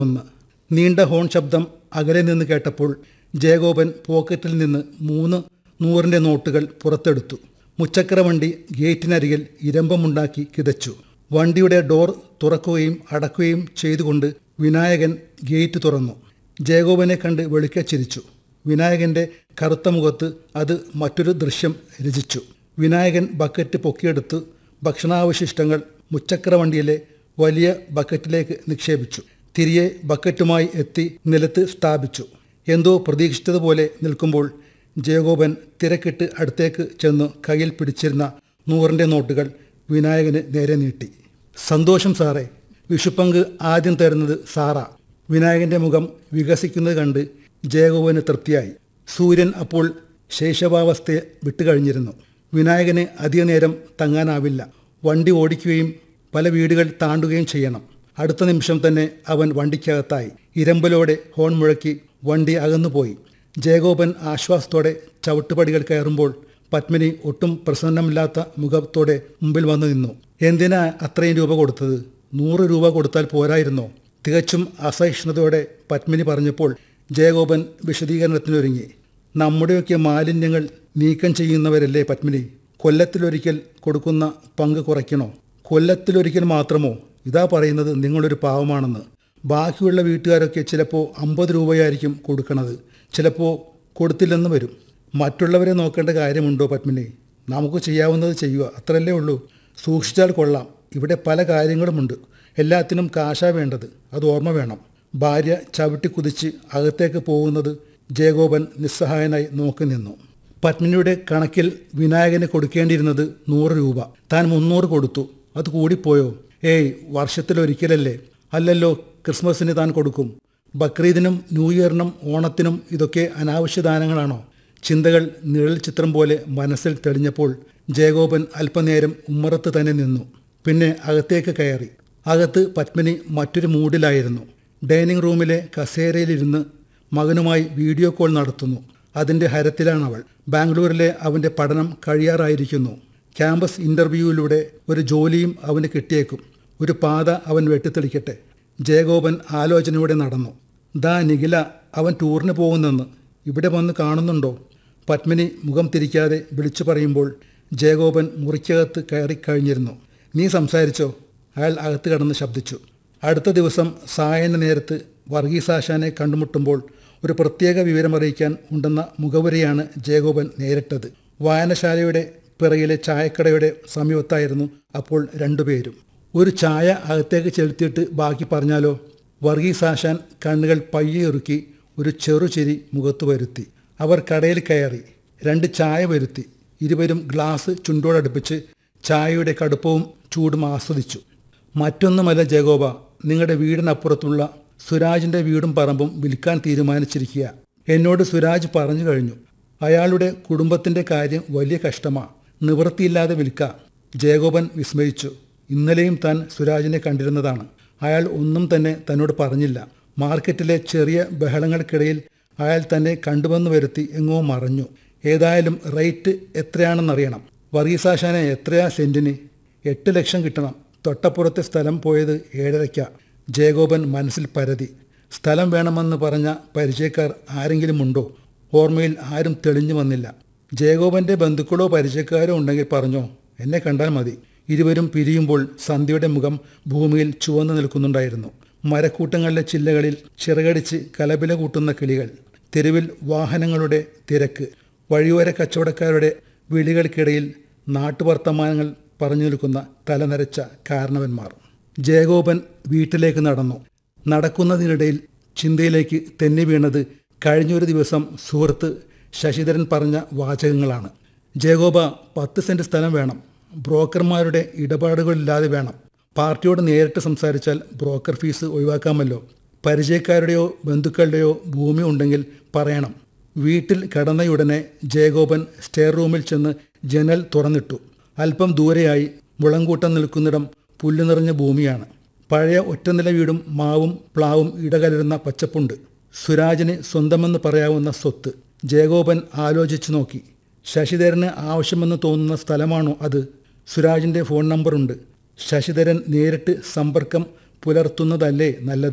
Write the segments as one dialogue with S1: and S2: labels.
S1: ഒന്ന് നീണ്ട ഹോൺ ശബ്ദം അകലെ നിന്ന് കേട്ടപ്പോൾ ജയഗോപൻ പോക്കറ്റിൽ നിന്ന് മൂന്ന് നൂറിൻ്റെ നോട്ടുകൾ പുറത്തെടുത്തു മുച്ചക്ര വണ്ടി ഗേറ്റിനരികിൽ ഇരമ്പമുണ്ടാക്കി കിതച്ചു വണ്ടിയുടെ ഡോർ തുറക്കുകയും അടക്കുകയും ചെയ്തുകൊണ്ട് വിനായകൻ ഗേറ്റ് തുറന്നു ജയഗോപനെ കണ്ട് വെളുക്കെ ചിരിച്ചു വിനായകന്റെ കറുത്ത മുഖത്ത് അത് മറ്റൊരു ദൃശ്യം രചിച്ചു വിനായകൻ ബക്കറ്റ് പൊക്കിയെടുത്ത് ഭക്ഷണാവശിഷ്ടങ്ങൾ മുച്ചക്ര വണ്ടിയിലെ വലിയ ബക്കറ്റിലേക്ക് നിക്ഷേപിച്ചു തിരികെ ബക്കറ്റുമായി എത്തി നിലത്ത് സ്ഥാപിച്ചു എന്തോ പ്രതീക്ഷിച്ചതുപോലെ നിൽക്കുമ്പോൾ ജയഗോപൻ തിരക്കിട്ട് അടുത്തേക്ക് ചെന്ന് കയ്യിൽ പിടിച്ചിരുന്ന നൂറിൻ്റെ നോട്ടുകൾ വിനായകന് നേരെ നീട്ടി സന്തോഷം സാറേ വിഷുപ്പങ്ക് ആദ്യം തരുന്നത് സാറാ വിനായകന്റെ മുഖം വികസിക്കുന്നത് കണ്ട് ജയഗോപന് തൃപ്തിയായി സൂര്യൻ അപ്പോൾ ശൈശവാവസ്ഥയെ വിട്ടുകഴിഞ്ഞിരുന്നു വിനായകന് അധിക നേരം തങ്ങാനാവില്ല വണ്ടി ഓടിക്കുകയും പല വീടുകൾ താണ്ടുകയും ചെയ്യണം അടുത്ത നിമിഷം തന്നെ അവൻ വണ്ടിക്കകത്തായി ഇരമ്പലോടെ ഹോൺ മുഴക്കി വണ്ടി അകന്നുപോയി ജയഗോപൻ ആശ്വാസത്തോടെ ചവിട്ടുപടികൾ കയറുമ്പോൾ പത്മിനി ഒട്ടും പ്രസന്നമില്ലാത്ത മുഖത്തോടെ മുമ്പിൽ വന്നു നിന്നു എന്തിനാ അത്രയും രൂപ കൊടുത്തത് നൂറ് രൂപ കൊടുത്താൽ പോരായിരുന്നോ തികച്ചും അസഹിഷ്ണുതയോടെ പത്മിനി പറഞ്ഞപ്പോൾ ജയഗോപൻ വിശദീകരണത്തിനൊരുങ്ങി നമ്മുടെയൊക്കെ മാലിന്യങ്ങൾ നീക്കം ചെയ്യുന്നവരല്ലേ പത്മിനി കൊല്ലത്തിലൊരിക്കൽ കൊടുക്കുന്ന പങ്ക് കുറയ്ക്കണോ കൊല്ലത്തിലൊരിക്കൽ മാത്രമോ ഇതാ പറയുന്നത് നിങ്ങളൊരു പാവമാണെന്ന് ബാക്കിയുള്ള വീട്ടുകാരൊക്കെ ചിലപ്പോൾ അമ്പത് രൂപയായിരിക്കും കൊടുക്കണത് ചിലപ്പോൾ കൊടുത്തില്ലെന്ന് വരും മറ്റുള്ളവരെ നോക്കേണ്ട കാര്യമുണ്ടോ പത്മിനി നമുക്ക് ചെയ്യാവുന്നത് ചെയ്യുക അത്രയല്ലേ ഉള്ളൂ സൂക്ഷിച്ചാൽ കൊള്ളാം ഇവിടെ പല കാര്യങ്ങളുമുണ്ട് എല്ലാത്തിനും കാശാ വേണ്ടത് അത് ഓർമ്മ വേണം ഭാര്യ ചവിട്ടി കുതിച്ച് അകത്തേക്ക് പോകുന്നത് ജയഗോപൻ നിസ്സഹായനായി നോക്കി നിന്നു പത്മിനിയുടെ കണക്കിൽ വിനായകന് കൊടുക്കേണ്ടിയിരുന്നത് നൂറ് രൂപ താൻ മുന്നൂറ് കൊടുത്തു അത് കൂടിപ്പോയോ ഏയ് വർഷത്തിലൊരിക്കലല്ലേ അല്ലല്ലോ ക്രിസ്മസിന് താൻ കൊടുക്കും ബക്രീദിനും ന്യൂ ഇയറിനും ഓണത്തിനും ഇതൊക്കെ അനാവശ്യ ദാനങ്ങളാണോ ചിന്തകൾ നിഴൽ ചിത്രം പോലെ മനസ്സിൽ തെളിഞ്ഞപ്പോൾ ജയഗോപൻ അല്പനേരം ഉമ്മറത്ത് തന്നെ നിന്നു പിന്നെ അകത്തേക്ക് കയറി അകത്ത് പത്മിനി മറ്റൊരു മൂഡിലായിരുന്നു ഡൈനിങ് റൂമിലെ കസേരയിലിരുന്ന് മകനുമായി വീഡിയോ കോൾ നടത്തുന്നു അതിൻ്റെ ഹരത്തിലാണ് അവൾ ബാംഗ്ലൂരിലെ അവൻ്റെ പഠനം കഴിയാറായിരിക്കുന്നു ക്യാമ്പസ് ഇൻ്റർവ്യൂവിലൂടെ ഒരു ജോലിയും അവന് കിട്ടിയേക്കും ഒരു പാത അവൻ വെട്ടിത്തെളിക്കട്ടെ ജയഗോപൻ ആലോചനയോടെ നടന്നു ദാ നിഖില അവൻ ടൂറിന് പോകുന്നെന്ന് ഇവിടെ വന്ന് കാണുന്നുണ്ടോ പത്മിനി മുഖം തിരിക്കാതെ വിളിച്ചു പറയുമ്പോൾ ജയഗോപൻ മുറിക്കകത്ത് കയറിക്കഴിഞ്ഞിരുന്നു നീ സംസാരിച്ചോ അയാൾ അകത്ത് കടന്ന് ശബ്ദിച്ചു അടുത്ത ദിവസം സായന നേരത്ത് വർഗീസാശാനെ കണ്ടുമുട്ടുമ്പോൾ ഒരു പ്രത്യേക വിവരമറിയിക്കാൻ ഉണ്ടെന്ന മുഖവരിയാണ് ജയഗോപൻ നേരിട്ടത് വായനശാലയുടെ പിറകിലെ ചായക്കടയുടെ സമീപത്തായിരുന്നു അപ്പോൾ രണ്ടുപേരും ഒരു ചായ അകത്തേക്ക് ചെലുത്തിയിട്ട് ബാക്കി പറഞ്ഞാലോ വർഗീസാശാൻ കണ്ണുകൾ പയ്യെ ഇറുക്കി ഒരു ചെറുചിരി മുഖത്ത് വരുത്തി അവർ കടയിൽ കയറി രണ്ട് ചായ വരുത്തി ഇരുവരും ഗ്ലാസ് ചുണ്ടോടടുപ്പിച്ച് ചായയുടെ കടുപ്പവും ചൂടും ആസ്വദിച്ചു മറ്റൊന്നുമല്ല ജയഗോപ നിങ്ങളുടെ വീടിനപ്പുറത്തുള്ള സുരാജിൻ്റെ വീടും പറമ്പും വിൽക്കാൻ തീരുമാനിച്ചിരിക്കുക എന്നോട് സുരാജ് പറഞ്ഞു കഴിഞ്ഞു അയാളുടെ കുടുംബത്തിൻ്റെ കാര്യം വലിയ കഷ്ടമാ നിവൃത്തിയില്ലാതെ വിൽക്ക ജയഗോപൻ വിസ്മയിച്ചു ഇന്നലെയും താൻ സുരാജിനെ കണ്ടിരുന്നതാണ് അയാൾ ഒന്നും തന്നെ തന്നോട് പറഞ്ഞില്ല മാർക്കറ്റിലെ ചെറിയ ബഹളങ്ങൾക്കിടയിൽ അയാൾ തന്നെ കണ്ടുവന്ന് വരുത്തി എങ്ങോ മറഞ്ഞു ഏതായാലും റേറ്റ് എത്രയാണെന്നറിയണം വർഗീസാശാനെ എത്രയാ സെൻറ്റിന് എട്ട് ലക്ഷം കിട്ടണം തൊട്ടപ്പുറത്തെ സ്ഥലം പോയത് ഏഴരയ്ക്ക ജയഗോപൻ മനസ്സിൽ പരതി സ്ഥലം വേണമെന്ന് പറഞ്ഞ പരിചയക്കാർ ആരെങ്കിലും ഉണ്ടോ ഓർമ്മയിൽ ആരും തെളിഞ്ഞു വന്നില്ല ജയഗോപന്റെ ബന്ധുക്കളോ പരിചയക്കാരോ ഉണ്ടെങ്കിൽ പറഞ്ഞോ എന്നെ കണ്ടാൽ മതി ഇരുവരും പിരിയുമ്പോൾ സന്ധ്യയുടെ മുഖം ഭൂമിയിൽ ചുവന്നു നിൽക്കുന്നുണ്ടായിരുന്നു മരക്കൂട്ടങ്ങളിലെ ചില്ലകളിൽ ചിറകടിച്ച് കലപില കൂട്ടുന്ന കിളികൾ തെരുവിൽ വാഹനങ്ങളുടെ തിരക്ക് വഴിയോര കച്ചവടക്കാരുടെ വിളികൾക്കിടയിൽ നാട്ടുവർത്തമാനങ്ങൾ പറഞ്ഞു നിൽക്കുന്ന തലനരച്ച കാരണവന്മാർ ജയഗോപൻ വീട്ടിലേക്ക് നടന്നു നടക്കുന്നതിനിടയിൽ ചിന്തയിലേക്ക് തെന്നി വീണത് കഴിഞ്ഞൊരു ദിവസം സുഹൃത്ത് ശശിധരൻ പറഞ്ഞ വാചകങ്ങളാണ് ജയഗോപ പത്ത് സെൻറ്റ് സ്ഥലം വേണം ബ്രോക്കർമാരുടെ ഇടപാടുകളില്ലാതെ വേണം പാർട്ടിയോട് നേരിട്ട് സംസാരിച്ചാൽ ബ്രോക്കർ ഫീസ് ഒഴിവാക്കാമല്ലോ പരിചയക്കാരുടെയോ ബന്ധുക്കളുടെയോ ഭൂമി ഉണ്ടെങ്കിൽ പറയണം വീട്ടിൽ കടന്നയുടനെ ജയഗോപൻ സ്റ്റെയർ റൂമിൽ ചെന്ന് ജനൽ തുറന്നിട്ടു അല്പം ദൂരെയായി മുളങ്കൂട്ടം നിൽക്കുന്നിടം പുല്ലു നിറഞ്ഞ ഭൂമിയാണ് പഴയ ഒറ്റനില വീടും മാവും പ്ലാവും ഇടകലരുന്ന പച്ചപ്പുണ്ട് സുരാജിന് സ്വന്തമെന്ന് പറയാവുന്ന സ്വത്ത് ജയഗോപൻ ആലോചിച്ചു നോക്കി ശശിധരന് ആവശ്യമെന്ന് തോന്നുന്ന സ്ഥലമാണോ അത് സുരാജിൻ്റെ ഫോൺ നമ്പറുണ്ട് ശശിധരൻ നേരിട്ട് സമ്പർക്കം പുലർത്തുന്നതല്ലേ നല്ലത്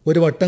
S1: ഒരു വട്ടം